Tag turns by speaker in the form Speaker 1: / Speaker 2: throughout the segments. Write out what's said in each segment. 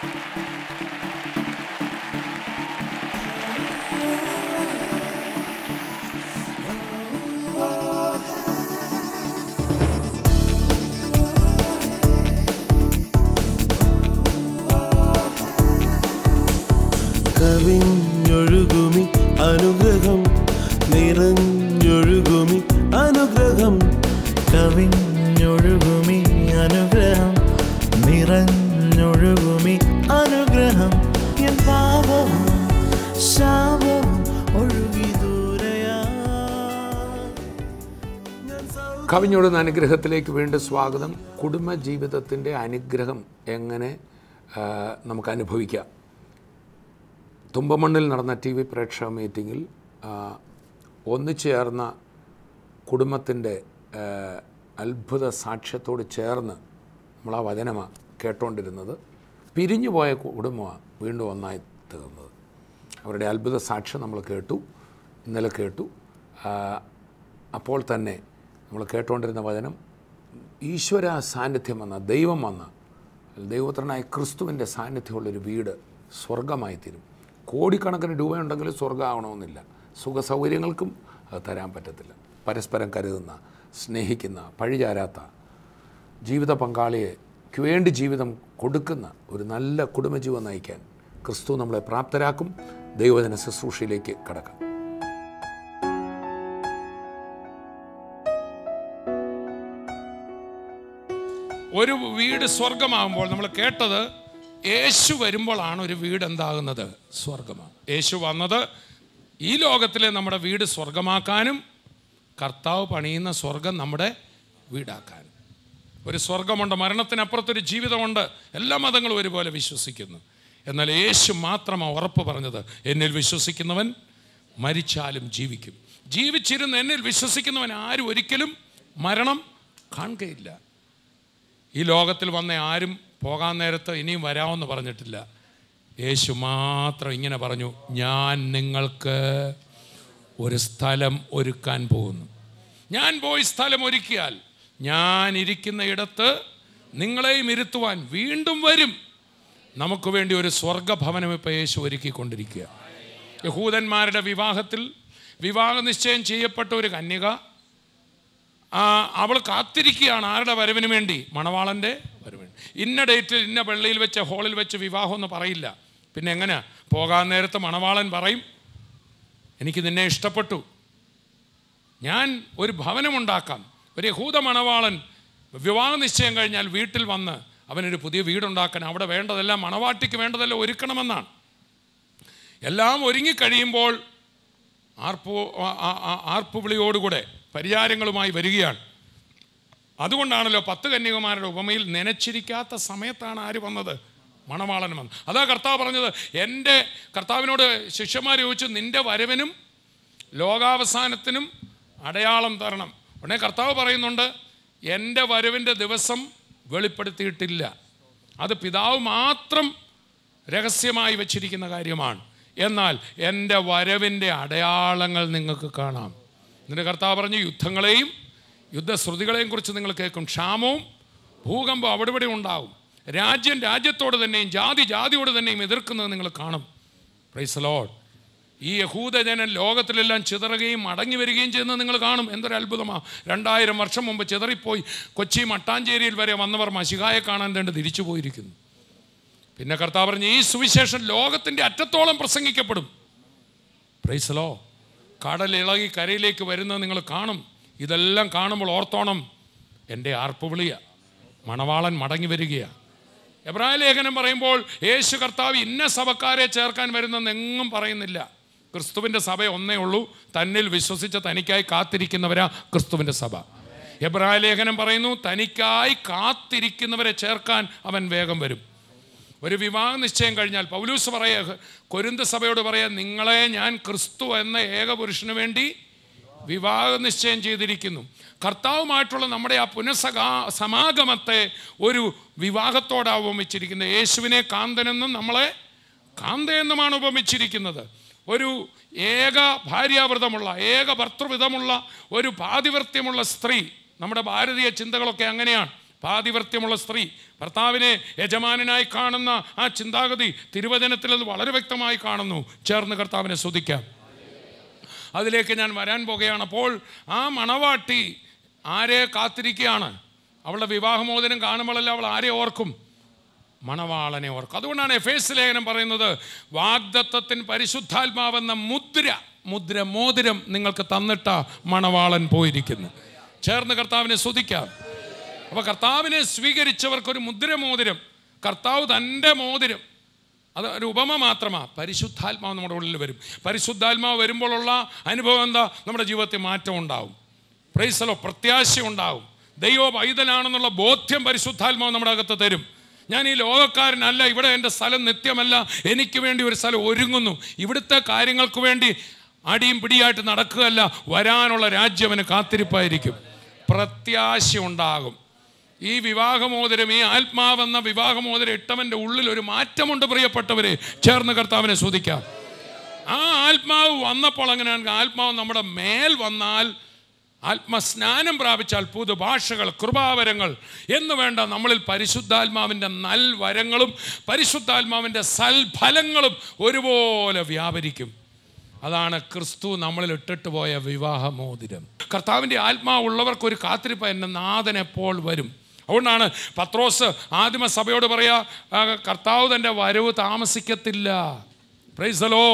Speaker 1: കവിഞ്ഞൊഴുകുമി അനുഗ്രഹം നിറഞ്ഞൊഴുകുമി അനുഗ്രഹം
Speaker 2: കവിഞ്ഞൊഴുകുമി അനുഗ്രഹം നിറഞ്ഞൊഴുകുമി അനുഗ്രഹം എൻ പാപവും ശാപവും ഒഴുകി ദൂരയാ
Speaker 1: ഞാൻ സൗ-
Speaker 3: കവിഞ്ഞൊടുന്ന അനുഗ്രഹത്തിലേക്ക് വീണ്ടും സ്വാഗതം കുടുംബ ജീവിതത്തിൻ്റെ അനുഗ്രഹം എങ്ങനെ ആ, നമുക്ക് അനുഭവിക്കാം തുമ്പമണ്ണിൽ നടന്ന ടി വി പ്രേക്ഷക മീറ്റിങ്ങിൽ ആ, ഒന്നിച്ചു ചേർന്ന കുടുംബത്തിൻ്റെ ആ, അത്ഭുത സാക്ഷ്യത്തോട് ചേർന്ന് നമ്മൾ ആ വചനമാണ് കേട്ടുകൊണ്ടിരുന്നത് പിരിഞ്ഞുപോയ കുടുംബമാണ് വീണ്ടും ഒന്നായി തീർന്നത് അവരുടെ അത്ഭുത സാക്ഷ്യം നമ്മൾ കേട്ടു ഇന്നലെ കേട്ടു ആ, അപ്പോൾ തന്നെ നമ്മൾ കേട്ടുകൊണ്ടിരുന്ന വചനം ഈശ്വര സാന്നിധ്യം വന്ന ദൈവം വന്ന ദൈവപുത്രനായ ക്രിസ്തുവിൻ്റെ സാന്നിധ്യമുള്ളൊരു വീട് സ്വർഗമായി തീരും കോടിക്കണക്കിന് രൂപയുണ്ടെങ്കിൽ സ്വർഗ്ഗമാവണമെന്നില്ല സുഖ സൗകര്യങ്ങൾക്കും അത് തരാൻ പറ്റത്തില്ല പരസ്പരം കരുതുന്ന സ്നേഹിക്കുന്ന പഴിചാരാത്ത ജീവിത പങ്കാളിക്ക് വേണ്ടി ജീവിതം കൊടുക്കുന്ന ഒരു നല്ല കുടുംബജീവൻ നയിക്കാൻ ക്രിസ്തു നമ്മളെ പ്രാപ്തരാക്കും ദൈവജന ശുശ്രൂഷയിലേക്ക് കടക്കാം ഒരു വീട് സ്വർഗമാകുമ്പോൾ നമ്മൾ കേട്ടത് യേശു വരുമ്പോഴാണ് ഒരു വീട് എന്താകുന്നത് സ്വർഗമാണ് യേശു വന്നത് ഈ ലോകത്തിലെ നമ്മുടെ വീട് സ്വർഗമാക്കാനും കർത്താവ് പണിയുന്ന സ്വർഗം നമ്മുടെ വീടാക്കാനും ഒരു സ്വർഗമുണ്ട് മരണത്തിനപ്പുറത്തൊരു ജീവിതമുണ്ട് എല്ലാ മതങ്ങളും ഒരുപോലെ വിശ്വസിക്കുന്നു എന്നാൽ യേശു മാത്രമാണ് ഉറപ്പ് പറഞ്ഞത് എന്നിൽ വിശ്വസിക്കുന്നവൻ മരിച്ചാലും ജീവിക്കും ജീവിച്ചിരുന്ന് എന്നിൽ വിശ്വസിക്കുന്നവൻ ആരും ഒരിക്കലും മരണം കാണുകയില്ല ഈ ലോകത്തിൽ വന്ന ആരും പോകാൻ നേരത്ത് ഇനിയും വരാമെന്ന് പറഞ്ഞിട്ടില്ല യേശു മാത്രം ഇങ്ങനെ പറഞ്ഞു ഞാൻ നിങ്ങൾക്ക് ഒരു സ്ഥലം ഒരുക്കാൻ പോകുന്നു ഞാൻ പോയി സ്ഥലം ഒരുക്കിയാൽ ഞാൻ ഇരിക്കുന്ന ഇടത്ത് നിങ്ങളെയും ഇരുത്തുവാൻ വീണ്ടും വരും നമുക്ക് വേണ്ടി ഒരു സ്വർഗഭവനം ഇപ്പോൾ യേശു ഒരുക്കിക്കൊണ്ടിരിക്കുക യഹൂദന്മാരുടെ വിവാഹത്തിൽ വിവാഹ നിശ്ചയം ചെയ്യപ്പെട്ട ഒരു കന്യക ആ, അവൾ കാത്തിരിക്കുകയാണ് ആരുടെ വരവിന് വേണ്ടി മണവാളൻ്റെ വരവിന് ഇന്ന ഡേറ്റിൽ ഇന്ന പള്ളിയിൽ വെച്ച് ഹോളിൽ വെച്ച് വിവാഹം എന്ന് പറയില്ല പിന്നെ എങ്ങനെ പോകാൻ നേരത്ത് മണവാളൻ പറയും എനിക്ക് നിന്നെ ഇഷ്ടപ്പെട്ടു ഞാൻ ഒരു ഭവനമുണ്ടാക്കാം ഒരു യഹൂദ മണവാളൻ വിവാഹ നിശ്ചയം കഴിഞ്ഞാൽ വീട്ടിൽ വന്ന് അവനൊരു പുതിയ വീടുണ്ടാക്കാൻ അവിടെ വേണ്ടതെല്ലാം മണവാട്ടിക്ക് വേണ്ടതെല്ലാം ഒരുക്കണമെന്നാണ് എല്ലാം ഒരുങ്ങിക്കഴിയുമ്പോൾ ആർപ്പു ആ- ആ- ആ- ആർപ്പുവിളിയോടുകൂടെ പരിചാരങ്ങളുമായി വരികയാണ് അതുകൊണ്ടാണല്ലോ പത്ത് കന്യകുമാരുടെ ഉപമയിൽ നനച്ചിരിക്കാത്ത സമയത്താണ് ആര് വന്നത് മണവാളൻ വന്നത് അതാ കർത്താവ് പറഞ്ഞത് എൻ്റെ കർത്താവിനോട് ശിഷ്യന്മാർ ചോദിച്ചു നിൻ്റെ വരവിനും ലോകാവസാനത്തിനും അടയാളം തരണം ഉടനെ കർത്താവ് പറയുന്നുണ്ട് എൻ്റെ വരവിൻ്റെ ദിവസം വെളിപ്പെടുത്തിയിട്ടില്ല അത് പിതാവ് മാത്രം രഹസ്യമായി വച്ചിരിക്കുന്ന കാര്യമാണ് എന്നാൽ എൻ്റെ വരവിൻ്റെ അടയാളങ്ങൾ നിങ്ങൾക്ക് കാണാം എന്നിട്ട് കർത്താവ് പറഞ്ഞു യുദ്ധങ്ങളെയും യുദ്ധശ്രുതികളെയും കുറിച്ച് നിങ്ങൾ കേൾക്കും ക്ഷാമവും ഭൂകമ്പം അവിടെ ഇവിടെ ഉണ്ടാവും രാജ്യം രാജ്യത്തോട് തന്നെയും ജാതി ജാതിയോട് തന്നെയും എതിർക്കുന്നത് നിങ്ങൾ കാണും പ്രൈസ് ലോഡ് ഈ യഹൂദജനൻ ലോകത്തിലെല്ലാം ചിതറുകയും മടങ്ങി വരികയും ചെയ്യുന്നത് നിങ്ങൾ കാണും എന്തൊരു അത്ഭുതമാണ് രണ്ടായിരം വർഷം മുമ്പ് ചിതറിപ്പോയി കൊച്ചി മട്ടാഞ്ചേരിയിൽ വരെ വന്നവർ മഷികായെ കാണാൻ വേണ്ടി തിരിച്ചു പോയിരിക്കുന്നു പിന്നെ കർത്താവ് പറഞ്ഞു ഈ സുവിശേഷം ലോകത്തിൻ്റെ അറ്റത്തോളം പ്രസംഗിക്കപ്പെടും പ്രൈസലോ കടൽ ഇളകി കരയിലേക്ക് വരുന്നത് നിങ്ങൾ കാണും ഇതെല്ലാം കാണുമ്പോൾ ഓർത്തോണം എൻ്റെ ആർപ്പുവിളിയ മണവാളൻ മടങ്ങി വരികയാണ് എബ്രായ ലേഖനം പറയുമ്പോൾ യേശു കർത്താവ് ഇന്ന സഭക്കാരെ ചേർക്കാൻ വരുന്നെന്ന് എങ്ങും പറയുന്നില്ല ക്രിസ്തുവിൻ്റെ സഭ ഒന്നേ ഉള്ളൂ തന്നിൽ വിശ്വസിച്ച തനിക്കായി കാത്തിരിക്കുന്നവരാ ക്രിസ്തുവിൻ്റെ സഭ എബ്രായ ലേഖനം പറയുന്നു തനിക്കായി കാത്തിരിക്കുന്നവരെ ചേർക്കാൻ അവൻ വേഗം വരും ഒരു വിവാഹ നിശ്ചയം കഴിഞ്ഞാൽ പൗലൂസ് പറയ കൊരിന്ത സഭയോട് പറയാ നിങ്ങളെ ഞാൻ ക്രിസ്തു എന്ന ഏകപുരുഷന് വേണ്ടി വിവാഹ നിശ്ചയം ചെയ്തിരിക്കുന്നു കർത്താവുമായിട്ടുള്ള നമ്മുടെ ആ പുനഃസകാ സമാഗമത്തെ ഒരു വിവാഹത്തോടാണ് ഉപമിച്ചിരിക്കുന്നത് യേശുവിനെ കാന്തനെന്നും നമ്മളെ കാന്തയെന്നുമാണ് ഉപമിച്ചിരിക്കുന്നത് ഒരു ഏക ഭാര്യാവൃതമുള്ള ഏക ഭർത്തൃവിധമുള്ള ഒരു പാതിവൃത്യമുള്ള സ്ത്രീ നമ്മുടെ ഭാരതീയ ചിന്തകളൊക്കെ അങ്ങനെയാണ് പാതിവൃത്യമുള്ള സ്ത്രീ ഭർത്താവിനെ യജമാനനായി കാണുന്ന ആ ചിന്താഗതി തിരുവചനത്തിൽ അത് വളരെ വ്യക്തമായി കാണുന്നു ചേർന്ന് കർത്താവിനെ സ്തുതിക്കാം അതിലേക്ക് ഞാൻ വരാൻ പോകുകയാണ് അപ്പോൾ ആ മണവാട്ടി ആരെ കാത്തിരിക്കുകയാണ് അവളുടെ വിവാഹമോചനം കാണുമ്പോഴല്ല അവൾ ആരെ ഓർക്കും മണവാളനെ ഓർക്കും അതുകൊണ്ടാണ് എഫേസ് ലേഖനം പറയുന്നത് വാഗ്ദത്തത്തിന് പരിശുദ്ധാത്മാവെന്ന മുദ്ര മുദ്ര മോതിരം നിങ്ങൾക്ക് തന്നിട്ട മണവാളൻ പോയിരിക്കുന്നു ചേർന്ന് കർത്താവിനെ സ്തുതിക്കാം അപ്പോൾ കർത്താവിനെ സ്വീകരിച്ചവർക്കൊരു മുദ്ര മോതിരം കർത്താവ് തൻ്റെ മോതിരം അത് ഒരു ഉപമ മാത്രമാണ് പരിശുദ്ധാത്മാവ് നമ്മുടെ ഉള്ളിൽ വരും പരിശുദ്ധാത്മാവ് വരുമ്പോഴുള്ള അനുഭവം എന്താ നമ്മുടെ ജീവിതത്തിൽ മാറ്റം ഉണ്ടാവും പ്രൈസലോ പ്രത്യാശ ഉണ്ടാവും ദൈവ പൈതലാണെന്നുള്ള ബോധ്യം പരിശുദ്ധാത്മാവ് നമ്മുടെ അകത്ത് തരും ഞാൻ ഈ ലോകക്കാരനല്ല ഇവിടെ എൻ്റെ സ്ഥലം നിത്യമല്ല എനിക്ക് വേണ്ടി ഒരു സ്ഥലം ഒരുങ്ങുന്നു ഇവിടുത്തെ കാര്യങ്ങൾക്ക് വേണ്ടി അടിയും പിടിയായിട്ട് നടക്കുകയല്ല വരാനുള്ള രാജ്യം കാത്തിരിപ്പായിരിക്കും പ്രത്യാശ ഉണ്ടാകും ഈ വിവാഹമോതിരം ഈ ആത്മാവെന്ന വിവാഹമോതിരം ഇട്ടവൻ്റെ ഉള്ളിൽ ഒരു മാറ്റമുണ്ട് പ്രിയപ്പെട്ടവരെ ചേർന്ന് കർത്താവിനെ സ്തുതിക്കാം ആ ആത്മാവ് വന്നപ്പോൾ അങ്ങനെയാണെങ്കിൽ ആത്മാവ് നമ്മുടെ മേൽ വന്നാൽ ആത്മസ്നാനം പ്രാപിച്ചാൽ പുതുഭാഷകൾ കൃപാവരങ്ങൾ എന്ന് വേണ്ട നമ്മളിൽ പരിശുദ്ധാത്മാവിൻ്റെ നൽവരങ്ങളും പരിശുദ്ധാത്മാവിൻ്റെ സൽഫലങ്ങളും ഒരുപോലെ വ്യാപരിക്കും അതാണ് ക്രിസ്തു നമ്മളിൽ ഇട്ടിട്ട് പോയ വിവാഹമോതിരം കർത്താവിൻ്റെ ആത്മാവുള്ളവർക്ക് ഒരു കാത്തിരിപ്പ് എൻ്റെ നാഥൻ എപ്പോൾ വരും അതുകൊണ്ടാണ് പത്രോസ് ആദിമ സഭയോട് പറയാ "ആ, കർത്താവ് തൻ്റെ വരവ് താമസിക്കത്തില്ല പ്രൈസലോ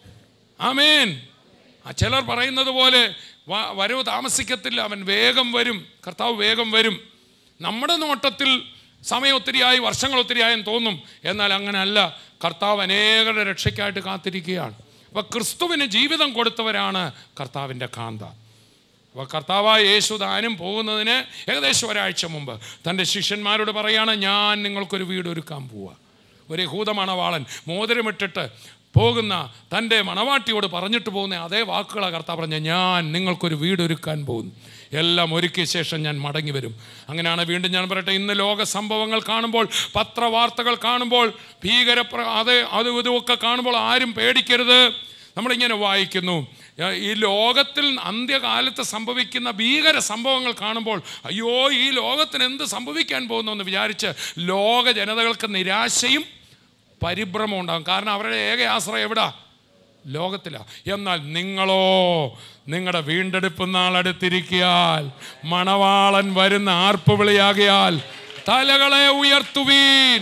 Speaker 3: ആമേൻ ആ ചിലർ പറയുന്നത് പോലെ വ- വരവ് താമസിക്കത്തില്ല അവൻ വേഗം വരും കർത്താവ് വേഗം വരും നമ്മുടെ നോട്ടത്തിൽ സമയം ഒത്തിരിയായി വർഷങ്ങൾ ഒത്തിരിയായെന്ന് തോന്നും എന്നാൽ അങ്ങനെയല്ല കർത്താവ് അനേകരുടെ രക്ഷയ്ക്കായിട്ട് കാത്തിരിക്കുകയാണ് അപ്പോൾ ക്രിസ്തുവിന് ജീവിതം കൊടുത്തവരാണ് കർത്താവിൻ്റെ കാന്ത അപ്പോൾ കർത്താവായ യേശു താനും പോകുന്നതിന് ഏകദേശം ഒരാഴ്ച മുമ്പ് തൻ്റെ ശിഷ്യന്മാരോട് പറയാണ് ഞാൻ നിങ്ങൾക്കൊരു വീട് ഒരുക്കാൻ പോവുക ഒരു യഹൂദ മണവാളൻ മോതിരമിട്ടിട്ട് പോകുന്ന തൻ്റെ മണവാട്ടിയോട് പറഞ്ഞിട്ട് പോകുന്ന അതേ വാക്കുകളാണ് കർത്താവ് പറഞ്ഞ ഞാൻ നിങ്ങൾക്കൊരു വീട് ഒരുക്കാൻ പോകുന്നു എല്ലാം ഒരുക്കിയ ശേഷം ഞാൻ മടങ്ങി വരും അങ്ങനെയാണ് വീണ്ടും ഞാൻ പറയട്ടെ ഇന്ന് ലോക സംഭവങ്ങൾ കാണുമ്പോൾ പത്രവാർത്തകൾ കാണുമ്പോൾ ഭീകര പ്ര- അത് അതും ഇതുമൊക്കെ കാണുമ്പോൾ ആരും പേടിക്കരുത് നമ്മളിങ്ങനെ വായിക്കുന്നു ഏ, ഈ ലോകത്തിൽ അന്ത്യകാലത്ത് സംഭവിക്കുന്ന ഭീകര സംഭവങ്ങൾ കാണുമ്പോൾ അയ്യോ ഈ ലോകത്തിന് എന്ത് സംഭവിക്കാൻ പോകുന്നു എന്ന് വിചാരിച്ച് ലോക ജനതകൾക്ക് നിരാശയും പരിഭ്രമം ഉണ്ടാകും കാരണം അവരുടെ ഏക ആശ്രയം എവിടാ ലോകത്തില എന്നാൽ നിങ്ങളോ നിങ്ങളുടെ വീണ്ടെടുപ്പ് നാൾ അടുത്തിരിക്കിയാൽ മണവാളൻ വരുന്ന ആർപ്പുവിളിയാകിയാൽ തലകളെ ഉയർത്തുവീൻ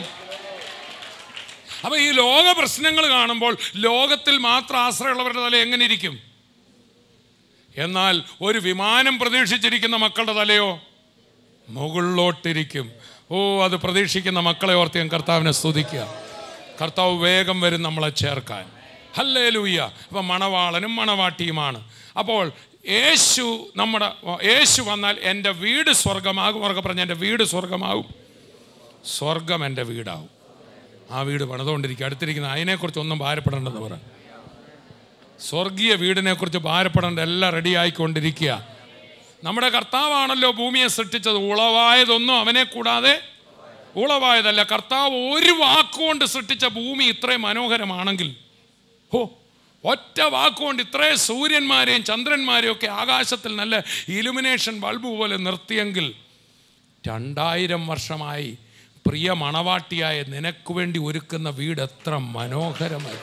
Speaker 3: അപ്പൊ ഈ ലോക പ്രശ്നങ്ങൾ കാണുമ്പോൾ ലോകത്തിൽ മാത്രം ആശ്രയമുള്ളവരുടെ തല എങ്ങനെ ഇരിക്കും എന്നാൽ ഒരു വിമാനം പ്രതീക്ഷിച്ചിരിക്കുന്ന മക്കളുടെ തലയോ മുകളിലോട്ടിരിക്കും ഓ അത് പ്രതീക്ഷിക്കുന്ന മക്കളെ ഓർത്ത് ഞാൻ കർത്താവിനെ സ്തുതിക്കുക കർത്താവ് വേഗം വരും നമ്മളെ ചേർക്കാൻ ഹല്ലേ ലൂയ്യ അപ്പം മണവാളനും മണവാട്ടിയുമാണ് അപ്പോൾ യേശു നമ്മുടെ യേശു വന്നാൽ എൻ്റെ വീട് സ്വർഗമാകും ഉറക്കെ പറഞ്ഞ എൻ്റെ വീട് സ്വർഗമാകും സ്വർഗം എൻ്റെ വീടാവും ആ വീട് പണിതുകൊണ്ടിരിക്കുക അടുത്തിരിക്കുന്ന അതിനെക്കുറിച്ച് ഒന്നും ഭാരപ്പെടേണ്ടെന്ന് പറ സ്വർഗീയ വീടിനെക്കുറിച്ച് ഭാരപ്പെടേണ്ട എല്ലാം റെഡി ആയിക്കൊണ്ടിരിക്കുക നമ്മുടെ കർത്താവാണല്ലോ ഭൂമിയെ സൃഷ്ടിച്ചത് ഉളവായതൊന്നും അവനെ കൂടാതെ ഉളവായതല്ല കർത്താവ് ഒരു വാക്കുകൊണ്ട് സൃഷ്ടിച്ച ഭൂമി ഇത്രയും മനോഹരമാണെങ്കിൽ ഹോ ഒറ്റ വാക്കുകൊണ്ട് ഇത്രയും സൂര്യന്മാരെയും ചന്ദ്രന്മാരെയും ഒക്കെ ആകാശത്തിൽ നല്ല ഇലുമിനേഷൻ ബൾബ് പോലെ നിർത്തിയെങ്കിൽ രണ്ടായിരം വർഷമായി പ്രിയ മണവാട്ടിയായ നിനക്ക് വേണ്ടി ഒരുക്കുന്ന വീട് എത്ര മനോഹരമായി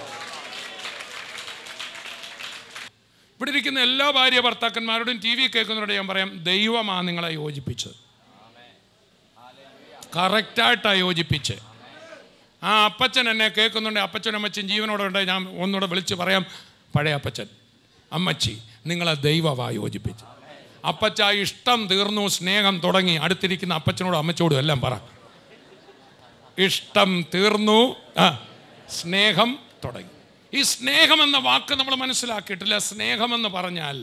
Speaker 3: ഇവിടെ ഇരിക്കുന്ന എല്ലാ ഭാര്യ ഭർത്താക്കന്മാരോടും ടി വി കേൾക്കുന്നവരോട് ഞാൻ പറയാം ദൈവമാണ് നിങ്ങളെ യോജിപ്പിച്ചത് കറക്റ്റായിട്ടാണ് യോജിപ്പിച്ച് ആ അപ്പച്ചൻ എന്നെ കേൾക്കുന്നുണ്ട് അപ്പച്ചൻ അമ്മച്ചൻ ജീവനോടെ ഉണ്ട് ഞാൻ ഒന്നുകൂടെ വിളിച്ച് പറയാം പഴയ അപ്പച്ചൻ അമ്മച്ചി നിങ്ങളെ ദൈവമാ യോജിപ്പിച്ച് അപ്പച്ച ഇഷ്ടം തീർന്നു സ്നേഹം തുടങ്ങി അടുത്തിരിക്കുന്ന അപ്പച്ചനോടും അമ്മച്ചോടും എല്ലാം പറ ഇഷ്ടം തീർന്നു ആ സ്നേഹം തുടങ്ങി ഈ സ്നേഹം എന്ന വാക്ക് നമ്മൾ മനസ്സിലാക്കിയിട്ടില്ല സ്നേഹമെന്ന് പറഞ്ഞാൽ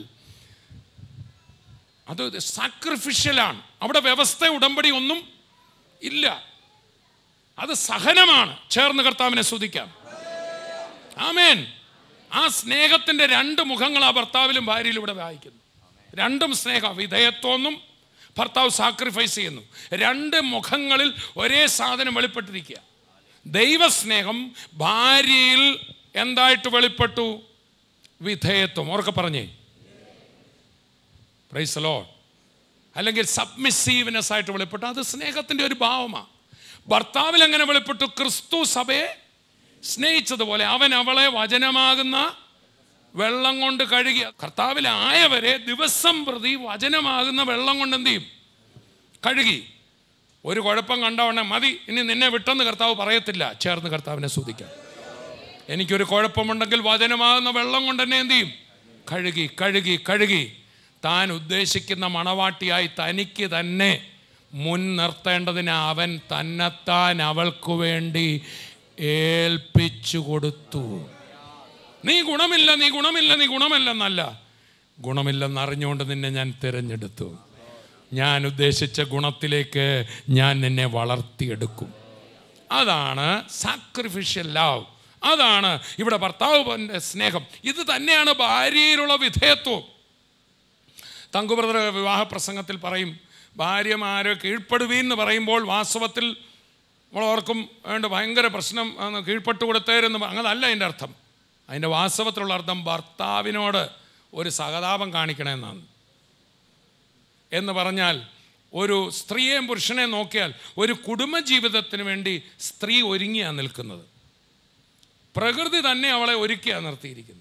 Speaker 3: അത് സാക്രിഫിഷ്യലാണ് അവിടെ വ്യവസ്ഥ ഉടമ്പടി ഒന്നും ഇല്ല അത് സഹനമാണ് ചേർന്ന് കർത്താവിനെ സ്തുതിക്കാം ആമേൻ ആ സ്നേഹത്തിന്റെ രണ്ട് മുഖങ്ങൾ ആ ഭർത്താവിലും ഭാര്യയിലും ഇവിടെ വായിക്കുന്നു രണ്ടും സ്നേഹ വിധേയത്വമെന്നും ഭർത്താവ് സാക്രിഫൈസ് ചെയ്യുന്നു രണ്ട് മുഖങ്ങളിൽ ഒരേ സാധനം വെളിപ്പെട്ടിരിക്കുക ദൈവസ്നേഹം ഭാര്യയിൽ എന്തായിട്ട് വെളിപ്പെട്ടു വിധേയത്വം ഓർക്കെ പറഞ്ഞേ പ്രൈസലോ അല്ലെങ്കിൽ സബ്മിസീവ്നെസ് ആയിട്ട് വെളിപ്പെട്ടു അത് സ്നേഹത്തിൻ്റെ ഒരു ഭാവമാണ് ഭർത്താവിൽ എങ്ങനെ വെളിപ്പെട്ടു ക്രിസ്തു സഭയെ സ്നേഹിച്ചതുപോലെ അവൻ അവളെ വചനമാകുന്ന വെള്ളം കൊണ്ട് കഴുകി കർത്താവിലായവരെ ദിവസം പ്രതി വചനമാകുന്ന വെള്ളം കൊണ്ട് എന്ത് ചെയ്യും കഴുകി ഒരു കുഴപ്പം കണ്ടവണ്ണം മതി ഇനി നിന്നെ വിട്ടെന്ന് കർത്താവ് പറയത്തില്ല ചേർന്ന് കർത്താവിനെ സ്തുതിക്കാം എനിക്കൊരു കുഴപ്പമുണ്ടെങ്കിൽ വചനമാകുന്ന വെള്ളം കൊണ്ട് എന്നെ എന്ത് ചെയ്യും കഴുകി കഴുകി കഴുകി താൻ ഉദ്ദേശിക്കുന്ന മണവാട്ടിയായി തനിക്ക് തന്നെ മുൻ നിർത്തേണ്ടതിന് അവൻ തന്നെത്താൻ അവൾക്ക് വേണ്ടി ഏൽപ്പിച്ചു കൊടുത്തു നീ ഗുണമില്ല നീ ഗുണമില്ല നീ ഗുണമില്ലെന്നല്ല ഗുണമില്ലെന്ന് അറിഞ്ഞുകൊണ്ട് നിന്നെ ഞാൻ തിരഞ്ഞെടുത്തു ഞാൻ ഉദ്ദേശിച്ച ഗുണത്തിലേക്ക് ഞാൻ നിന്നെ വളർത്തിയെടുക്കും അതാണ് സാക്രിഫിഷ്യൽ ലവ് അതാണ് ഇവിടെ ഭർത്താവിൻ്റെ സ്നേഹം ഇത് തന്നെയാണ് ഭാര്യയിലുള്ള വിധേയത്വം തങ്കുബ്രദർ വിവാഹ പ്രസംഗത്തിൽ പറയും ഭാര്യമാരെ കീഴ്പ്പെടുവീൻ എന്ന് പറയുമ്പോൾ വാസ്തവത്തിൽ നമ്മളോർക്കും വേണ്ട ഭയങ്കര പ്രശ്നം ആണ്, കീഴ്പ്പെട്ട് കൊടുത്തേരെന്ന് പ- അങ്ങനല്ല അതിൻ്റെ അർത്ഥം അതിൻ്റെ വാസ്തവത്തിലുള്ള അർത്ഥം ഭർത്താവിനോട് ഒരു സഹതാപം കാണിക്കണമെന്നാണ് എന്ന് പറഞ്ഞാൽ ഒരു സ്ത്രീയെയും പുരുഷനെ നോക്കിയാൽ ഒരു കുടുംബജീവിതത്തിന് വേണ്ടി സ്ത്രീ ഒരുങ്ങിയാണ് നിൽക്കുന്നത് പ്രകൃതി തന്നെ അവളെ ഒരുക്കിയാണ് നിർത്തിയിരിക്കുന്നത്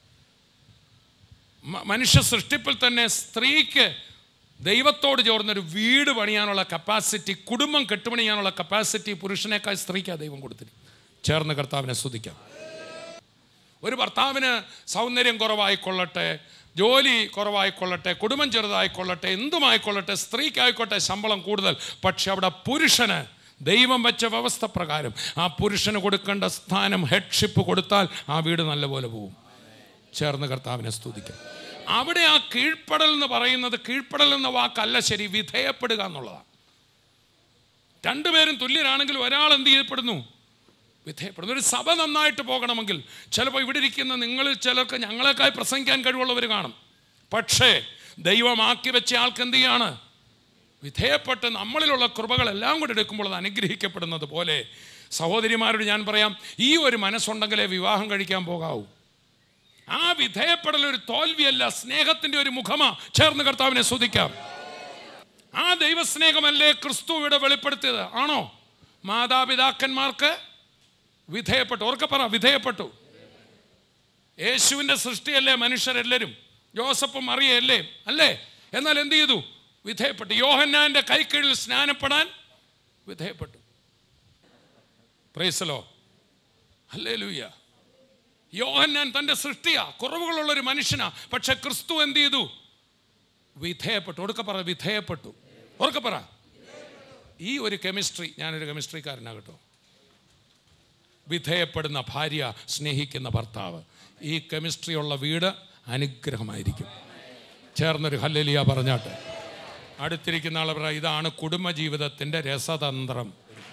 Speaker 3: മ- മനുഷ്യ സൃഷ്ടിപ്പിൽ തന്നെ സ്ത്രീക്ക് ദൈവത്തോട് ചേർന്നൊരു വീട് പണിയാനുള്ള കപ്പാസിറ്റി കുടുംബം കെട്ടുപണിയാനുള്ള കപ്പാസിറ്റി പുരുഷനേക്കാൾ സ്ത്രീക്കാണ് ദൈവം കൊടുത്തിരിക്കും ചേർന്ന് കർത്താവിനെ സ്തുതിക്കാം ഒരു ഭർത്താവിന് സൗന്ദര്യം കുറവായിക്കൊള്ളട്ടെ ജോലി കുറവായിക്കൊള്ളട്ടെ കുടുംബം ചെറുതായിക്കൊള്ളട്ടെ എന്തുമായിക്കൊള്ളട്ടെ സ്ത്രീക്കായിക്കോട്ടെ ശമ്പളം കൂടുതൽ പക്ഷെ അവിടെ പുരുഷന് ദൈവം വെച്ച വ്യവസ്ഥ പ്രകാരം ആ പുരുഷന് കൊടുക്കേണ്ട സ്ഥാനം ഹെഡ്ഷിപ്പ് കൊടുത്താൽ ആ വീട് നല്ലപോലെ പോവും ചേർന്ന് കർത്താവിനെ സ്തുതിക്കാം അവിടെ ആ കീഴ്പ്പെടൽ എന്ന് പറയുന്നത് കീഴ്പ്പെടൽ എന്ന വാക്കല്ല ശരി വിധേയപ്പെടുക എന്നുള്ളതാണ് രണ്ടുപേരും തുല്യരാണെങ്കിൽ ഒരാൾ എന്ത് ചെയ്യപ്പെടുന്നു വിധേയപ്പെടുന്നു ഒരു സഭ നന്നായിട്ട് പോകണമെങ്കിൽ ചിലപ്പോൾ ഇവിടെ ഇരിക്കുന്ന നിങ്ങളിൽ ചിലർക്ക് ഞങ്ങളെക്കായി പ്രസംഗിക്കാൻ കഴിവുള്ളവർ കാണും പക്ഷേ ദൈവമാക്കി വെച്ച ആൾക്ക് എന്ത് ചെയ്യാണ് വിധേയപ്പെട്ട് നമ്മളിലുള്ള കൃപകളെല്ലാം കൂടെ എടുക്കുമ്പോൾ അത് അനുഗ്രഹിക്കപ്പെടുന്നത് പോലെ സഹോദരിമാരോട് ഞാൻ പറയാം ഈ ഒരു മനസ്സുണ്ടെങ്കിലേ വിവാഹം കഴിക്കാൻ പോകാവൂ ആ വിധേയപ്പെടൽ ഒരു തോൽവിയല്ല സ്നേഹത്തിന്റെ ഒരു മുഖമാ ചേർന്ന് കർത്താവിനെ സ്തുതിക്കാം ആ ദൈവസ്നേഹമല്ലേ ക്രിസ്തു ഇവിടെ വെളിപ്പെടുത്തിയത് ആണോ മാതാപിതാക്കന്മാർക്ക് വിധേയപ്പെട്ടു ഓർക്കെ പറ വിധേയപ്പെട്ടു യേശുവിൻ്റെ സൃഷ്ടിയല്ലേ മനുഷ്യരെല്ലാവരും ജോസഫും മറിയല്ലേ അല്ലേ എന്നാൽ എന്ത് ചെയ്തു വിധേയപ്പെട്ടു യോഹന്നാൻ്റെ കൈക്കീഴിൽ സ്നാനപ്പെടാൻ വിധേയപ്പെട്ടു പ്രൈസലോ അല്ലേ ലൂയ്യ യോഹന്നാൻ തൻ്റെ സൃഷ്ടിയാ കുറവുകളുള്ളൊരു മനുഷ്യനാ പക്ഷെ ക്രിസ്തു എന്ത് ചെയ്തു വിധേയപ്പെട്ടു ഉറക്കെ പറ വിധേയപ്പെട്ടു ഉറക്കെ പറ ഈ ഒരു കെമിസ്ട്രി ഞാനൊരു കെമിസ്ട്രിക്കാരനാകട്ടോ വിധേയപ്പെടുന്ന ഭാര്യ സ്നേഹിക്കുന്ന ഭർത്താവ് ഈ കെമിസ്ട്രി ഉള്ള വീട് അനുഗ്രഹമായിരിക്കും ചേർന്നൊരു ഹല്ലലിയ പറഞ്ഞാട്ടെ അടുത്തിരിക്കുന്ന ആൾ പറ ഇതാണ് കുടുംബജീവിതത്തിൻ്റെ രസതന്ത്രം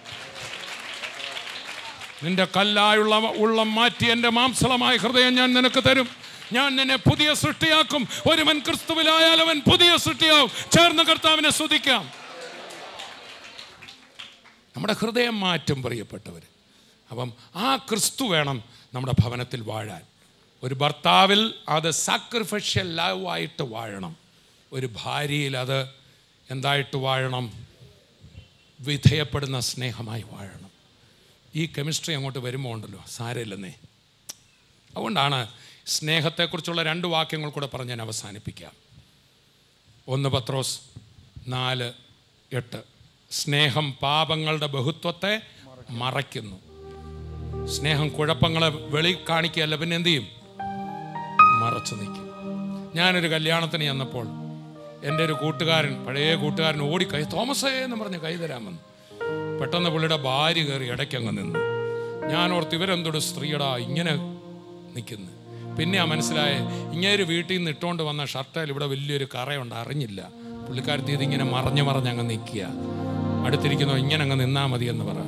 Speaker 3: നിന്റെ കല്ലായുള്ള ഉള്ളം മാറ്റി എൻ്റെ മാംസളമായ ഹൃദയം ഞാൻ നിനക്ക് തരും ഞാൻ നിന്നെ പുതിയ സൃഷ്ടിയാക്കും ഒരുവൻ ക്രിസ്തുവിലായാൽ അവൻ പുതിയ സൃഷ്ടിയാവും ചേർന്ന് കർത്താവിനെ സ്തുതിക്കാം നമ്മുടെ ഹൃദയം മാറ്റും പ്രിയപ്പെട്ടവർ അപ്പം ആ ക്രിസ്തു വേണം നമ്മുടെ ഭവനത്തിൽ വാഴാൻ ഒരു ഭർത്താവിൽ അത് സാക്രിഫിഷ്യൽ ലവ് ആയിട്ട് വാഴണം ഒരു ഭാര്യയിൽ അത് എന്തായിട്ട് വാഴണം വിധേയപ്പെടുന്ന സ്നേഹമായി വാഴണം ഈ കെമിസ്ട്രി അങ്ങോട്ട് വരുമ്പോൾ ഉണ്ടല്ലോ സാരമില്ലെന്നേ അതുകൊണ്ടാണ് സ്നേഹത്തെക്കുറിച്ചുള്ള രണ്ട് വാക്യങ്ങൾ കൂടെ പറഞ്ഞ് ഞാൻ അവസാനിപ്പിക്കാം ഒന്ന് പത്രോസ് നാല് എട്ട് സ്നേഹം പാപങ്ങളുടെ ബഹുത്വത്തെ മറയ്ക്കുന്നു സ്നേഹം കുഴപ്പങ്ങളെ വെളി കാണിക്കുകയല്ല പിന്നെ എന്ത് ചെയ്യും മറച്ചു നിൽക്കും ഞാനൊരു കല്യാണത്തിന് ചെന്നപ്പോൾ എൻ്റെ ഒരു കൂട്ടുകാരൻ പഴയ കൂട്ടുകാരൻ ഓടി കൈ തോമസേ എന്ന് പറഞ്ഞ് കൈ തരാമെന്ന് പെട്ടെന്ന് പുള്ളിയുടെ ഭാര്യ കയറി ഇടയ്ക്കങ്ങ് നിന്നു ഞാൻ ഓർത്ത് ഇവരെന്തൊരു സ്ത്രീയടാ ഇങ്ങനെ നിൽക്കുന്നു പിന്നെയാ മനസ്സിലായ ഇങ്ങേര് വീട്ടിൽ നിന്ന് ഇട്ടുകൊണ്ട് വന്ന ഷർട്ടിൽ ഇവിടെ വലിയൊരു കറയുണ്ട് അറിഞ്ഞില്ല പുള്ളിക്കാരത്തി ഇതിങ്ങനെ മറഞ്ഞ് മറഞ്ഞ് അങ്ങ് നിൽക്കുക അടുത്തിരിക്കുന്നോ ഇങ്ങനെ അങ്ങ് നിന്നാ മതി എന്ന് പറ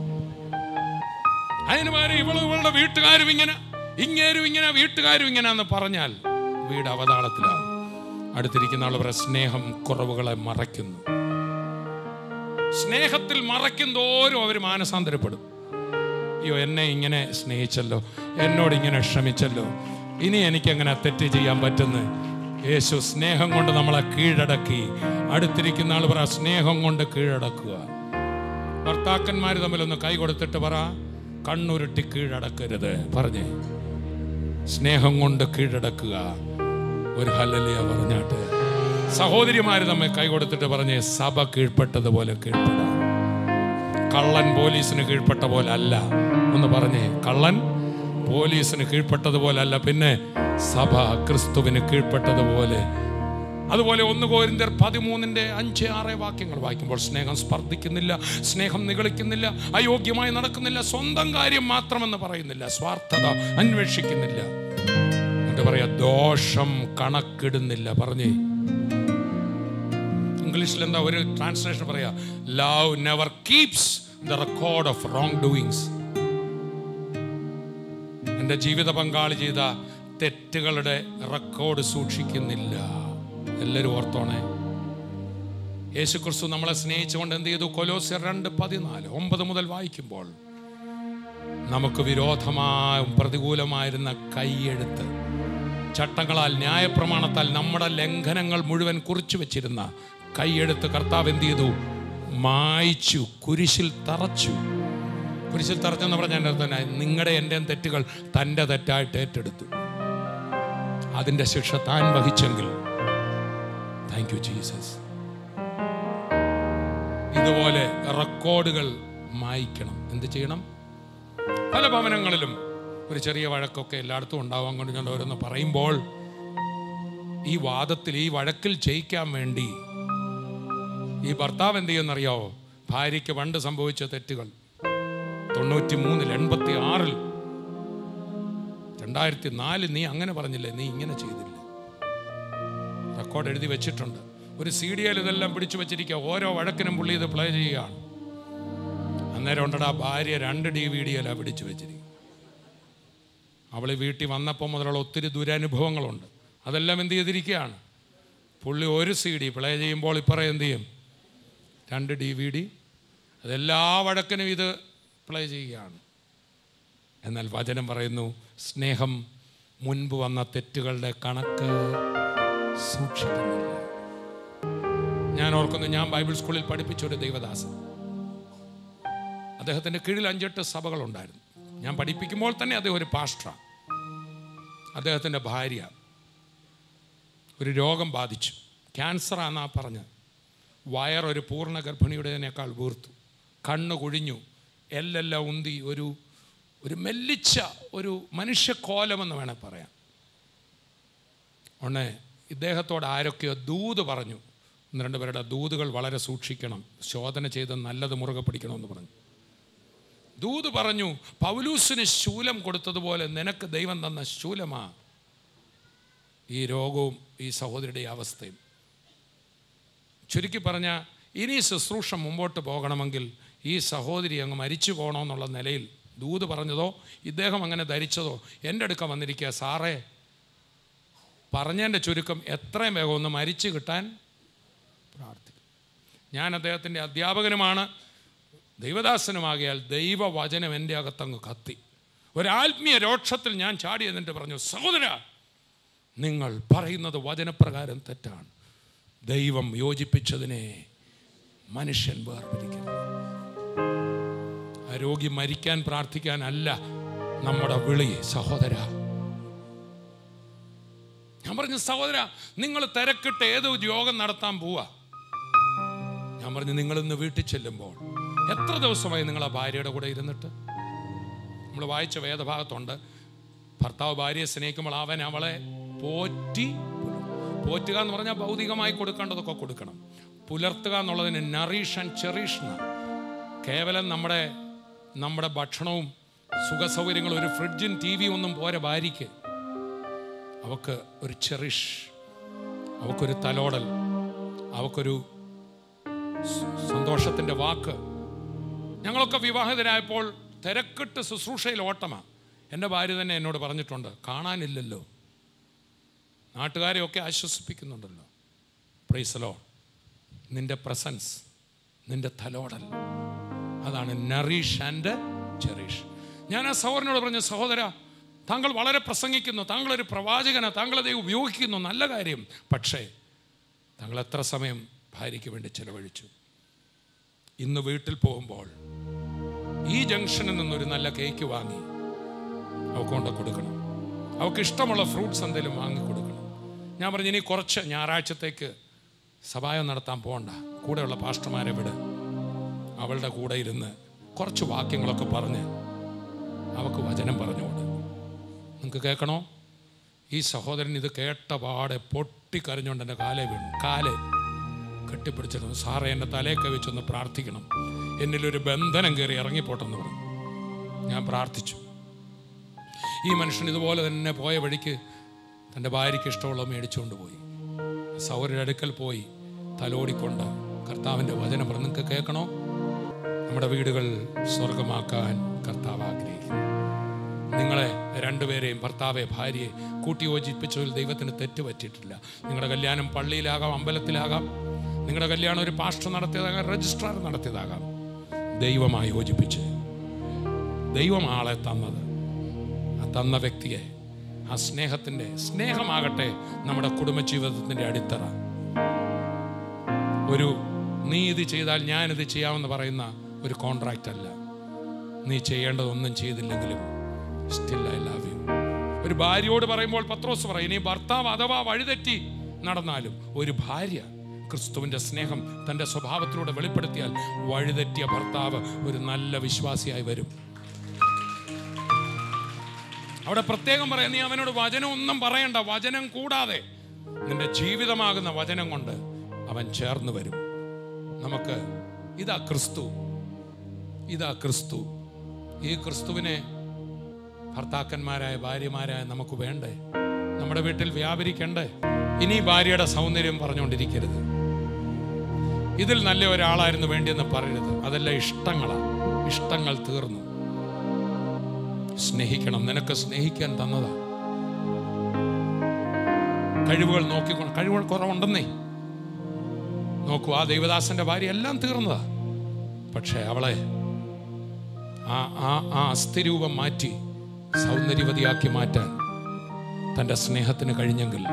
Speaker 3: അതിന് പകരം ഇവളും ഇവളുടെ വീട്ടുകാരും ഇങ്ങനെ ഇങ്ങേരും ഇങ്ങനെ വീട്ടുകാരും ഇങ്ങനെ എന്ന് പറഞ്ഞാൽ വീട് അവതാളത്തിലാവും അടുത്തിരിക്കുന്ന ആൾ പറ സ്നേഹം കുറവുകളെ മറയ്ക്കുന്നു സ്നേഹത്തിൽ മറയ്ക്കും തോറും അവർ മാനസാന്തരപ്പെടും അയ്യോ എന്നെ ഇങ്ങനെ സ്നേഹിച്ചല്ലോ എന്നോട് ഇങ്ങനെ ക്ഷമിച്ചല്ലോ ഇനി എനിക്ക് എങ്ങനെ തെറ്റ് ചെയ്യാൻ പറ്റുന്നു യേശു സ്നേഹം കൊണ്ട് നമ്മളെ കീഴടക്കി അടുത്തിരിക്കുന്ന ആൾ പറ സ്നേഹം കൊണ്ട് കീഴടക്കുക ഭർത്താക്കന്മാർ തമ്മിലൊന്ന് കൈ കൊടുത്തിട്ട് പറ കണ്ണുരുട്ടി കീഴടക്കരുത് പറഞ്ഞേ സ്നേഹം കൊണ്ട് കീഴടക്കുക ഒരു ഹല്ലലിയ പറഞ്ഞാട്ട് സഹോദരിമാര് നമ്മെ കൈ കൊടുത്തിട്ട് പറഞ്ഞേ സഭ കീഴ്പ്പെട്ടതുപോലെ കീഴ്പ്പെടാം കള്ളൻ പോലീസിന് കീഴ്പ്പെട്ട പോലെ അല്ല ഒന്ന് പറഞ്ഞേ കള്ളൻ പോലീസിന് കീഴ്പ്പെട്ടതുപോലെ അല്ല പിന്നെ സഭ ക്രിസ്തുവിന് കീഴ്പ്പെട്ടതുപോലെ അതുപോലെ ഒന്ന് കോരിന്തർ പതിമൂന്നിന്റെ അഞ്ച് ആറ് വാക്യങ്ങൾ വായിക്കുമ്പോൾ സ്നേഹം സ്പർദ്ധിക്കുന്നില്ല സ്നേഹം നിഗളിക്കുന്നില്ല അയോഗ്യമായി നടക്കുന്നില്ല സ്വന്തം കാര്യം മാത്രമെന്ന് പറയുന്നില്ല സ്വാർത്ഥത അന്വേഷിക്കുന്നില്ല എന്നിട്ട് പറയാ ദോഷം കണക്കിടുന്നില്ല പറഞ്ഞേ ഇംഗ്ലീഷിൽ എന്താ ഒരു ട്രാൻസ്ലേഷൻ പറയാ love never keeps the record of wrong doings എൻ്റെ ജീവിത പങ്കാളി ചെയ്ത തെറ്റുകളുടെ റെക്കോർഡ് സൂക്ഷിക്കുന്നില്ല എല്ലാവരും ഓർത്തോണേ യേശു ക്രിസ്തു നമ്മളെ സ്നേഹിച്ചുകൊണ്ട് എന്ത് ചെയ്തു കൊലോസ്യർ രണ്ട് പതിനാല് ഒമ്പത് മുതൽ വായിക്കുമ്പോൾ നമുക്ക് വിരോധമായും പ്രതികൂലമായിരുന്ന കൈയെഴുത്ത് ചട്ടങ്ങളാൽ ന്യായപ്രമാണത്താൽ നമ്മുടെ ലംഘനങ്ങൾ മുഴുവൻ കുറിച്ചു വെച്ചിരുന്ന കൈയെടുത്ത് കർത്താവ് എന്ത് ചെയ്തു മായിച്ചു കുരിശിൽ തറച്ചു കുരിശിൽ തറച്ചെന്ന് പറഞ്ഞാൽ തന്നെ നിങ്ങളുടെ എൻ്റെ തെറ്റുകൾ തൻ്റെ തെറ്റായിട്ട് ഏറ്റെടുത്തു അതിൻ്റെ ശിക്ഷ താൻ വഹിച്ചെങ്കിൽ താങ്ക് യു ജീസസ് ഇതുപോലെ റെക്കോർഡുകൾ മായ്ക്കണം എന്ത് ചെയ്യണം പല ഭവനങ്ങളിലും ഒരു ചെറിയ വഴക്കൊക്കെ എല്ലായിടത്തും ഉണ്ടാവാൻ കൊണ്ട് ഞാൻ ഓരോന്ന് പറയുമ്പോൾ ഈ വാദത്തിൽ ഈ വഴക്കിൽ ജയിക്കാൻ വേണ്ടി ഈ ഭർത്താവ് എന്ത് ചെയ്യുന്നറിയാവോ ഭാര്യയ്ക്ക് പണ്ട് സംഭവിച്ച തെറ്റുകൾ തൊണ്ണൂറ്റി മൂന്നിൽ എൺപത്തി ആറിൽ രണ്ടായിരത്തി നാലിൽ നീ അങ്ങനെ പറഞ്ഞില്ലേ നീ ഇങ്ങനെ ചെയ്തില്ല റെക്കോർഡ് എഴുതി വെച്ചിട്ടുണ്ട് ഒരു സി ഡി എൽ ഇതെല്ലാം പിടിച്ചു വെച്ചിരിക്കുക ഓരോ വഴക്കിനും പുള്ളി ഇത് പ്ലേ ചെയ്യുകയാണ് അന്നേരം ഉണ്ടടാ ഭാര്യ രണ്ട് ഡി വി ഡി എല്ലാം പിടിച്ചു വെച്ചിരിക്കും അവൾ വീട്ടിൽ വന്നപ്പോൾ മുതലുള്ള ഒത്തിരി ദുരനുഭവങ്ങളുണ്ട് അതെല്ലാം എന്ത് ചെയ്തിരിക്കുകയാണ് പുള്ളി ഒരു സി ഡി പ്ലേ ചെയ്യുമ്പോൾ ഇപ്പറേ എന്ത് ചെയ്യും രണ്ട് ഡി വി ഡി അതെല്ലാ വഴക്കിനും ഇത് പ്ലേ ചെയ്യുകയാണ് എന്നാൽ വചനം പറയുന്നു സ്നേഹം മുൻപ് വന്ന തെറ്റുകളുടെ കണക്ക് സൂക്ഷിക്കുന്നില്ല ഞാൻ ഓർക്കുന്നു ഞാൻ ബൈബിൾ സ്കൂളിൽ പഠിപ്പിച്ച ഒരു ദൈവദാസൻ അദ്ദേഹത്തിൻ്റെ കീഴിൽ അഞ്ചെട്ട് സഭകളുണ്ടായിരുന്നു ഞാൻ പഠിപ്പിക്കുമ്പോൾ തന്നെ അദ്ദേഹം ഒരു പാസ്റ്ററാണ് അദ്ദേഹത്തിൻ്റെ ഭാര്യ ഒരു രോഗം ബാധിച്ചു ക്യാൻസറാന്നാ പറഞ്ഞത് വയറൊരു പൂർണ്ണ ഗർഭിണിയുടേതിനേക്കാൾ വീർത്തു കണ്ണ് കുഴിഞ്ഞു എല്ലെല്ലാം ഉന്തി ഒരു ഒരു മെല്ലിച്ച ഒരു മനുഷ്യക്കോലമെന്ന് വേണേൽ പറയാം ഉടനെ ഇദ്ദേഹത്തോട് ആരൊക്കെയോ ദൂത് പറഞ്ഞു ഒന്ന് രണ്ട് പേരുടെ ദൂതുകൾ വളരെ സൂക്ഷിക്കണം ശോധന ചെയ്ത് നല്ലത് മുറുകെ പിടിക്കണമെന്ന് പറഞ്ഞു ദൂത് പറഞ്ഞു പൗലൂസിന് ശൂലം കൊടുത്തതുപോലെ നിനക്ക് ദൈവം തന്ന ശൂലമാ ഈ രോഗവും ഈ സഹോദരിയുടെ അവസ്ഥയും ചുരുക്കി പറഞ്ഞ ഇനി ശുശ്രൂഷ മുമ്പോട്ട് പോകണമെങ്കിൽ ഈ സഹോദരി അങ്ങ് മരിച്ചു പോകണമെന്നുള്ള നിലയിൽ ദൂത് പറഞ്ഞതോ ഇദ്ദേഹം അങ്ങനെ ധരിച്ചതോ എൻ്റെ അടുക്ക വന്നിരിക്കുക സാറേ പറഞ്ഞതിൻ്റെ ചുരുക്കം എത്രയും വേഗം ഒന്ന് മരിച്ചു കിട്ടാൻ പ്രാർത്ഥിക്കും ഞാൻ അദ്ദേഹത്തിൻ്റെ അധ്യാപകനുമാണ് ദൈവദാസനുമാകിയാൽ ദൈവവചനം എൻ്റെ അകത്തങ്ങ് കത്തി ഒരാത്മീയ രോക്ഷത്തിൽ ഞാൻ ചാടി എന്നിട്ട് പറഞ്ഞു സഹോദര നിങ്ങൾ പറയുന്നത് വചനപ്രകാരം തെറ്റാണ് ദൈവം യോജിപ്പിച്ചതിനെ മനുഷ്യൻ വേർപിരിക്കരുത് ആ രോഗി മരിക്കാൻ പ്രാർത്ഥിക്കാനല്ല നമ്മുടെ വിളി സഹോദര ഞാൻ പറഞ്ഞു സഹോദര നിങ്ങൾ തിരക്കിട്ട് ഏത് യോഗം നടത്താൻ പോവാ ഞാൻ പറഞ്ഞു നിങ്ങൾ ഇന്ന് വീട്ടിൽ ചെല്ലുമ്പോൾ എത്ര ദിവസമായി നിങ്ങൾ ആ ഭാര്യയുടെ കൂടെ ഇരുന്നിട്ട് നമ്മൾ വായിച്ച വേദഭാഗത്തുണ്ട് ഭർത്താവ് ഭാര്യയെ സ്നേഹിക്കുമ്പോൾ അവൻ അവളെ പോറ്റി പോറ്റുക എന്ന് പറഞ്ഞാൽ ഭൗതികമായി കൊടുക്കേണ്ടതൊക്കെ കൊടുക്കണം പുലർത്തുക എന്നുള്ളതിന് നറീഷ് ആൻഡ് ചെറീഷ് കേവലം നമ്മുടെ നമ്മുടെ ഭക്ഷണവും സുഖസൗകര്യങ്ങളും ഒരു ഫ്രിഡ്ജും ടി വിയും ഒന്നും പോരെ ഭാര്യയ്ക്ക് അവക്ക് ഒരു ചെറിഷ് അവക്കൊരു തലോടൽ അവക്കൊരു സ- സന്തോഷത്തിൻ്റെ വാക്ക് ഞങ്ങളൊക്കെ വിവാഹിതരായപ്പോൾ തിരക്കിട്ട് ശുശ്രൂഷയിൽ ഓട്ടമാണ് എൻ്റെ ഭാര്യ തന്നെ എന്നോട് പറഞ്ഞിട്ടുണ്ട് കാണാനില്ലല്ലോ നാട്ടുകാരെയൊക്കെ ആശ്വസിപ്പിക്കുന്നുണ്ടല്ലോ പ്രൈസലോ നിന്റെ പ്രസൻസ് നിന്റെ തലോടൽ അതാണ് നറീഷ് ആൻഡ് ചെറീഷ് ഞാൻ ആ സഹോദരനോട് പറഞ്ഞു സഹോദര താങ്കൾ വളരെ പ്രസംഗിക്കുന്നു താങ്കളൊരു പ്രവാചകന താങ്കളത് ഉപയോഗിക്കുന്നു നല്ല കാര്യം പക്ഷേ താങ്കൾ എത്ര സമയം ഭാര്യയ്ക്ക് വേണ്ടി ചെലവഴിച്ചു ഇന്ന് വീട്ടിൽ പോകുമ്പോൾ ഈ ജംഗ്ഷനിൽ നിന്നൊരു നല്ല കേക്ക് വാങ്ങി അവൾക്ക് കൊണ്ട് കൊടുക്കണം അവൾക്ക് ഇഷ്ടമുള്ള ഫ്രൂട്ട്സ് എന്തെങ്കിലും വാങ്ങി കൊടുക്കണം ഞാൻ പറഞ്ഞു ഇനി കുറച്ച് ഞായറാഴ്ചത്തേക്ക് സഭായം നടത്താൻ പോകണ്ട കൂടെയുള്ള പാസ്റ്റർമാരെ വിട് അവളുടെ കൂടെ ഇരുന്ന് കുറച്ച് വാക്യങ്ങളൊക്കെ പറഞ്ഞ് അവൾക്ക് വചനം പറഞ്ഞുകൊണ്ട് നിങ്ങൾക്ക് കേൾക്കണോ ഈ സഹോദരൻ ഇത് കേട്ട പാടെ പൊട്ടിക്കരഞ്ഞുകൊണ്ട് എൻ്റെ കാലേ വീണു കാല് കെട്ടിപ്പിടിച്ചിരുന്നു സാറേ എൻ്റെ തലയൊക്കെ വെച്ചൊന്ന് പ്രാർത്ഥിക്കണം എന്നിലൊരു ബന്ധനം കയറി ഇറങ്ങിപ്പോട്ടെന്ന് പറഞ്ഞു ഞാൻ പ്രാർത്ഥിച്ചു ഈ മനുഷ്യൻ ഇതുപോലെ തന്നെ പോയ വഴിക്ക് തൻ്റെ ഭാര്യയ്ക്ക് ഇഷ്ടമുള്ളത് മേടിച്ചുകൊണ്ട് പോയി സൗരയുടെ അടുക്കൽ പോയി തലോടിക്കൊണ്ട് കർത്താവിൻ്റെ വചനം പറഞ്ഞു നിങ്ങൾക്ക് കേൾക്കണോ നമ്മുടെ വീടുകൾ സ്വർഗമാക്കാൻ കർത്താവ് ആഗ്രഹിക്കുന്നു നിങ്ങളെ രണ്ടുപേരെയും ഭർത്താവെ ഭാര്യയെ കൂട്ടിയോജിപ്പിച്ചതിൽ ദൈവത്തിന് തെറ്റ് പറ്റിയിട്ടില്ല നിങ്ങളുടെ കല്യാണം പള്ളിയിലാകാം അമ്പലത്തിലാകാം നിങ്ങളുടെ കല്യാണം ഒരു പാസ്റ്റർ നടത്തിയതാകാം രജിസ്ട്രാർ നടത്തിയതാകാം ദൈവമായി യോജിപ്പിച്ച് ദൈവം ആളെ തന്നത് ആ തന്ന വ്യക്തിയെ ആ സ്നേഹത്തിൻ്റെ സ്നേഹമാകട്ടെ നമ്മുടെ കുടുംബജീവിതത്തിൻ്റെ അടിത്തറ ഒരു നീ ഇത് ചെയ്താൽ ഞാനിത് ചെയ്യാമെന്ന് പറയുന്ന ഒരു കോൺട്രാക്റ്റ് അല്ല നീ ചെയ്യേണ്ടതൊന്നും ചെയ്തില്ലെങ്കിലും സ്റ്റിൽ ഐ ലവ് യു ഒരു ഭാര്യയോട് പറയുമ്പോൾ പത്രോസ് പറയും ഇനി ഭർത്താവ് അഥവാ വഴിതെറ്റി നടന്നാലും ഒരു ഭാര്യ ക്രിസ്തുവിൻ്റെ സ്നേഹം തൻ്റെ സ്വഭാവത്തിലൂടെ വെളിപ്പെടുത്തിയാൽ വഴിതെറ്റിയ ഭർത്താവ് ഒരു നല്ല വിശ്വാസിയായി വരും അവിടെ പ്രത്യേകം പറയാം നീ അവനോട് വചനം ഒന്നും പറയണ്ട വചനം കൂടാതെ നിന്റെ ജീവിതമാകുന്ന വചനം കൊണ്ട് അവൻ ചേർന്ന് വരും നമുക്ക് ഇതാ ക്രിസ്തു ഇതാ ക്രിസ്തു ഈ ക്രിസ്തുവിനെ ഭർത്താക്കന്മാരായ ഭാര്യമാരായ നമുക്ക് വേണ്ടേ നമ്മുടെ വീട്ടിൽ വ്യാപരിക്കണ്ടേ ഇനി ഭാര്യയുടെ സൗന്ദര്യം പറഞ്ഞുകൊണ്ടിരിക്കരുത് ഇതിൽ നല്ല ഒരാളായിരുന്നു വേണ്ടിയെന്ന് പറയരുത് അതെല്ലാം ഇഷ്ടങ്ങളാണ് ഇഷ്ടങ്ങൾ തീർന്നു സ്നേഹിക്കണം നിനക്ക് സ്നേഹിക്കാൻ തന്നതാ കഴിവുകൾ നോക്കിക്കൊണ്ട് കഴിവുകൾ കുറവുണ്ടെന്നേ നോക്കൂ ആ ദൈവദാസന്റെ ഭാര്യ എല്ലാം തീർന്നതാ പക്ഷേ അവളെ ആ ആ ആ അസ്ഥിരൂപം മാറ്റി സൗന്ദര്യവതിയാക്കി മാറ്റാൻ തൻ്റെ സ്നേഹത്തിന് കഴിഞ്ഞെങ്കിൽ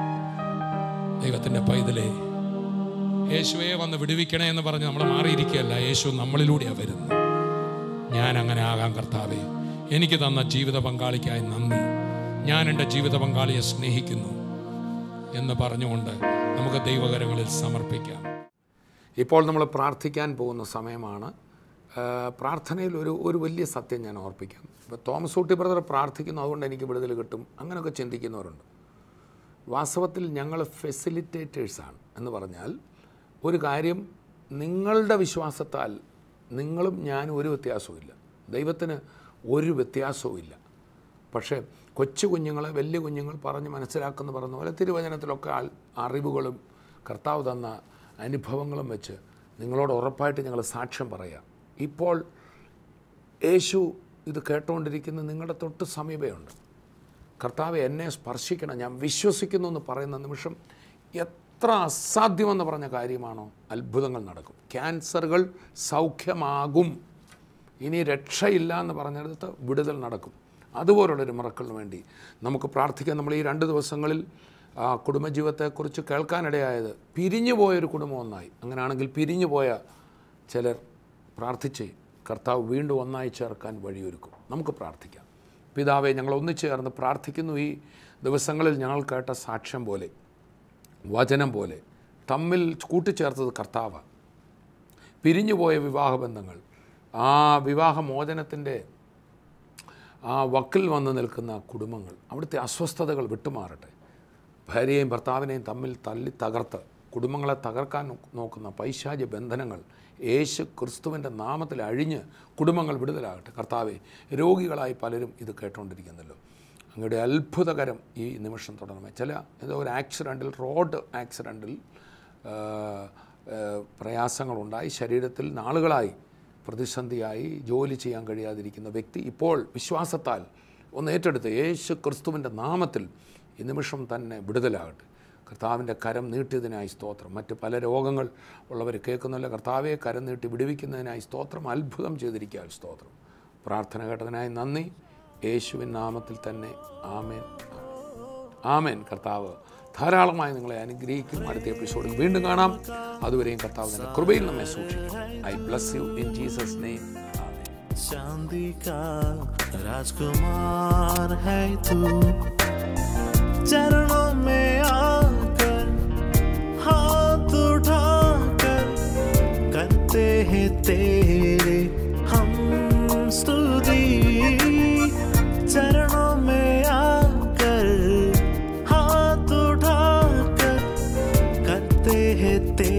Speaker 3: ദൈവത്തിൻ്റെ പൈതലേ യേശുവെ വന്ന് വിടുവിക്കണേ എന്ന് പറഞ്ഞ് നമ്മൾ മാറിയിരിക്കുകയല്ല യേശു നമ്മളിലൂടെയാണ് വരുന്നത് ഞാൻ അങ്ങനെ ആകാം കർത്താവേ എനിക്ക് തന്ന ജീവിത പങ്കാളിക്കായി നന്ദി ഞാൻ എൻ്റെ ജീവിത പങ്കാളിയെ സ്നേഹിക്കുന്നു എന്ന് പറഞ്ഞുകൊണ്ട് നമുക്ക് ദൈവകരങ്ങളിൽ സമർപ്പിക്കാം
Speaker 4: ഇപ്പോൾ നമ്മൾ പ്രാർത്ഥിക്കാൻ പോകുന്ന സമയമാണ് ആ, പ്രാർത്ഥനയിൽ ഒരു ഒരു വലിയ സത്യം ഞാൻ ഓർപ്പിക്കാം ഇപ്പോൾ തോമസ് ഊട്ടി ബ്രദർ പ്രാർത്ഥിക്കുന്നു അതുകൊണ്ട് എനിക്ക് വിടുതൽ കിട്ടും അങ്ങനെയൊക്കെ ചിന്തിക്കുന്നവരുണ്ട് വാസ്തവത്തിൽ ഞങ്ങൾ ഫെസിലിറ്റേറ്റേഴ്സാണ് എന്ന് പറഞ്ഞാൽ ഒരു കാര്യം നിങ്ങളുടെ വിശ്വാസത്താൽ നിങ്ങളും ഞാനും ഒരു വ്യത്യാസവുമില്ല ദൈവത്തിന് ഒരു വ്യത്യാസവുമില്ല പക്ഷേ കൊച്ചു കുഞ്ഞുങ്ങളെ വലിയ കുഞ്ഞുങ്ങൾ പറഞ്ഞ് മനസ്സിലാക്കുന്ന പറയുന്ന പോലെ തിരുവചനത്തിലൊക്കെ ആൾ അറിവുകളും കർത്താവ് തന്ന അനുഭവങ്ങളും വെച്ച് നിങ്ങളോട് ഉറപ്പായിട്ട് ഞങ്ങൾ സാക്ഷ്യം പറയാം ഇപ്പോൾ യേശു ഇത് കേട്ടുകൊണ്ടിരിക്കുന്ന നിങ്ങളുടെ തൊട്ട് സമീപമുണ്ട് കർത്താവ് എന്നെ സ്പർശിക്കണം ഞാൻ വിശ്വസിക്കുന്നു എന്ന് പറയുന്ന നിമിഷം എത്ര അസാധ്യമെന്ന് പറഞ്ഞ കാര്യമാണോ അത്ഭുതങ്ങൾ നടക്കും ക്യാൻസറുകൾ സൗഖ്യമാകും ഇനി രക്ഷയില്ല എന്ന് പറഞ്ഞെടുത്ത് വിടുതൽ നടക്കും അതുപോലുള്ളൊരു മറക്കളിന് വേണ്ടി നമുക്ക് പ്രാർത്ഥിക്കാൻ നമ്മൾ ഈ രണ്ട് ദിവസങ്ങളിൽ ആ, കുടുംബജീവിതത്തെക്കുറിച്ച് കേൾക്കാനിടയായത് പിരിഞ്ഞു പോയൊരു കുടുംബം ഒന്നായി അങ്ങനെയാണെങ്കിൽ പിരിഞ്ഞു പോയ ചിലർ പ്രാർത്ഥിച്ച് കർത്താവ് വീണ്ടും ഒന്നായി ചേർക്കാൻ വഴിയൊരുക്കും നമുക്ക് പ്രാർത്ഥിക്കാം പിതാവെ ഞങ്ങൾ ഒന്നിച്ചു ചേർന്ന് പ്രാർത്ഥിക്കുന്നു ഈ ദിവസങ്ങളിൽ ഞങ്ങൾ കേട്ട സാക്ഷ്യം പോലെ വചനം പോലെ തമ്മിൽ കൂട്ടിച്ചേർത്തത് കർത്താവ് പിരിഞ്ഞുപോയ വിവാഹബന്ധങ്ങൾ ആ വിവാഹമോചനത്തിൻ്റെ ആ വക്കിൽ വന്ന് നിൽക്കുന്ന കുടുംബങ്ങൾ അവിടുത്തെ അസ്വസ്ഥതകൾ വിട്ടുമാറട്ടെ ഭാര്യയെയും ഭർത്താവിനെയും തമ്മിൽ തല്ലി തകർത്ത് കുടുംബങ്ങളെ തകർക്കാൻ നോ- നോക്കുന്ന പൈശാചി ബന്ധനങ്ങൾ യേശു ക്രിസ്തുവിൻ്റെ നാമത്തിൽ അഴിഞ്ഞ് കുടുംബങ്ങൾ വിടുതലാകട്ടെ കർത്താവെ രോഗികളായി പലരും ഇത് കേട്ടുകൊണ്ടിരിക്കുന്നല്ലോ അങ്ങയുടെ അത്ഭുതകരം ഈ നിമിഷം തുടരണമേ ചില ഏതോ ഒരു ആക്സിഡൻറ്റിൽ റോഡ് ആക്സിഡൻറ്റിൽ ആ, ആ, പ്രയാസങ്ങളുണ്ടായി ശരീരത്തിൽ നാളുകളായി പ്രതിസന്ധിയായി ജോലി ചെയ്യാൻ കഴിയാതിരിക്കുന്ന വ്യക്തി ഇപ്പോൾ വിശ്വാസത്താൽ ഒന്ന് ഏറ്റെടുത്ത് യേശു ക്രിസ്തുവിൻ്റെ നാമത്തിൽ ഈ നിമിഷം തന്നെ വിടുതലാകട്ടെ കർത്താവിൻ്റെ കരം നീട്ടിയതിനായി സ്തോത്രം മറ്റ് പല രോഗങ്ങൾ ഉള്ളവർ കേൾക്കുന്നില്ല കർത്താവെ കരം നീട്ടി വിടുവിക്കുന്നതിനായി സ്തോത്രം അത്ഭുതം ചെയ്തിരിക്കാൻ സ്തോത്രം പ്രാർത്ഥന കേട്ടതിനായി നന്ദി യേശുവിൻ നാമത്തിൽ തന്നെ ആമേൻ ആമേൻ കർത്താവ് ധാരാളമായി നിങ്ങളെ അനുഗ്രഹിക്കും അടുത്ത എപ്പിസോഡിൽ വീണ്ടും കാണാം അതുവരെയും കർത്താവ് തന്നെ കൃപയിൽ നമ്മെ സൂക്ഷിക്കും I bless you in Jesus name amen
Speaker 2: चांदी का राजकुमार है तू चरणों में आकर हाथ उठाकर करते हैं तेरे हम स्तुति चरणों में आकर हाथ उठाकर करते हैं तेरे